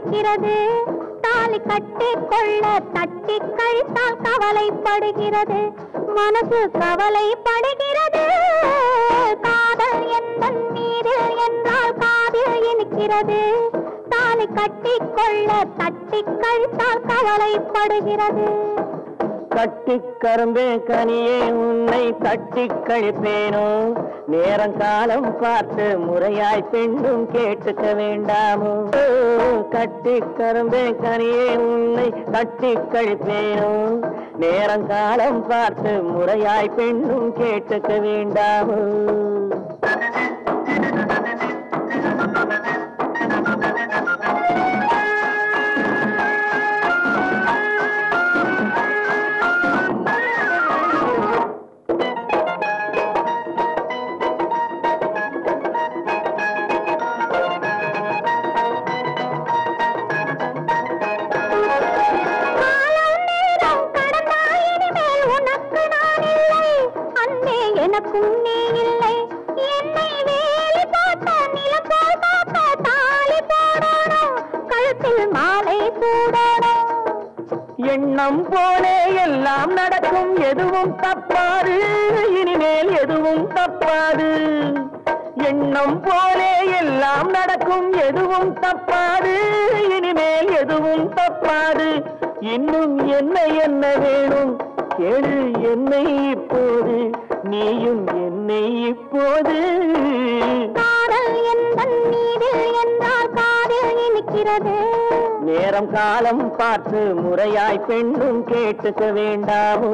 இனிக்கிறது தாலி கட்டி கொள்ள தட்டி கழித்தால் கவலைப்படுகிறது மனசு கவலைப்படுகிறது காதல் எந்தன் மீது என்றால் காதில் இனிக்கிறது தாலி கட்டி கொள்ள தட்டி கழித்தால் கவலைப்படுகிறது கட்டி கரும்பே கனியே உன்னை தட்டி கழிப்பேனோ நேரம் காலம் பார்த்து முறையாய் பெண்ணும் கேட்டுக்க வேண்டாமோ கட்டி கரும்பே கனியே உன்னை தட்டி கழிப்பேனோ நேரம் காலம் பார்த்து முறையாய் பெண்ணும் கேட்டுக்க வேண்டாமோ காலம் நேரம் கடந்தால் இனிமேல் உனக்கு நான் இல்லை அன்பே எனக்கும் நீ இல்லை என்னை வேலி போட்ட நிலம் போல் காக்க தாலி போடணும் கழுத்தில் மாலை சூடணும் எண்ணம் போலே எல்லாம் நடக்கும் எதுவும் தப்பாது இனிமேல் எதுவும் தப்பாது எண்ணம் போலே எல்லாம் நடக்கும் எதுவும் தப்பாது இனிமேல் எதுவும் தப்பாது இன்னும் என்ன என்ன வேணும் கேளு என்னை இப்போது நீயும் என்னை இப்போது காதல் எந்தன் மீதில் என்றால் காதில் இனிக்கிறது நேரம் காலம் பார்த்து முறையாய் பெண்ணும் கேட்டுக்க வேண்டாமோ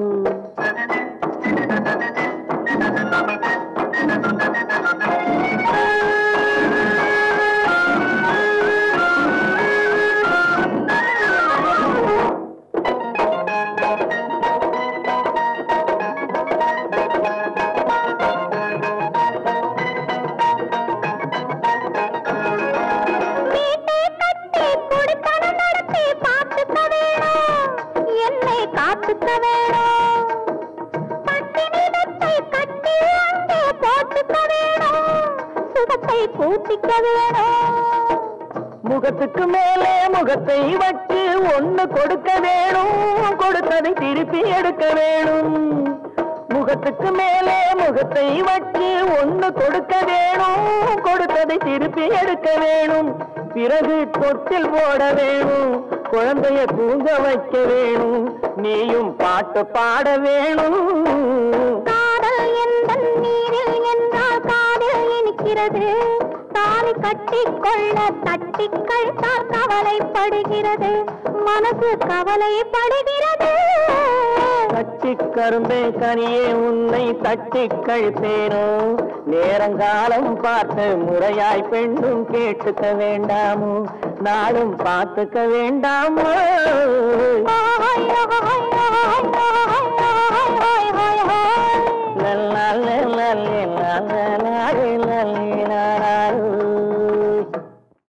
வீட்டை கட்டி குடித்தனம் நடத்தி பார்த்துக்க வேணும் என்னை காத்துக்க வேணும் பட்டினி மெத்தை கட்டி அங்கே போட்டுக்க வேணும் சுகத்தை பூத்திக்க வேணும் முகத்துக்கு மேலே முகத்தை வச்சு ஒண்ணு கொடுக்க வேணும் கொடுத்ததை திருப்பி எடுக்க வேணும் முகத்துக்கு மேலே முகத்தை வச்சு ஒண்ணு கொடுக்க வேணும் கொடுத்ததை திருப்பி எடுக்க வேணும் பிறகு தொட்டில் போட வேணும் குழந்தைய தூங்க வைக்க வேணும் நீயும் பாட்டு பாட வேணும் காதல் எந்தன் நீரில் என்றால் காதில் இனிக்கிறது தாலி கட்டி கொள்ள தட்டி கழித்தால் கவலைப்படுகிறது மனசு கவலைப்படுகிறது கட்டி கரும்பே கனியே உன்னை தட்டி கழிப்பேனோ நேரங்காலம் பார்த்து முறையாய் பெண்ணும் கேட்டுக்க வேண்டாமோ நாளும் பார்த்துக்க வேண்டாமோ ஆய், ஆய், ஆய், ஆய்.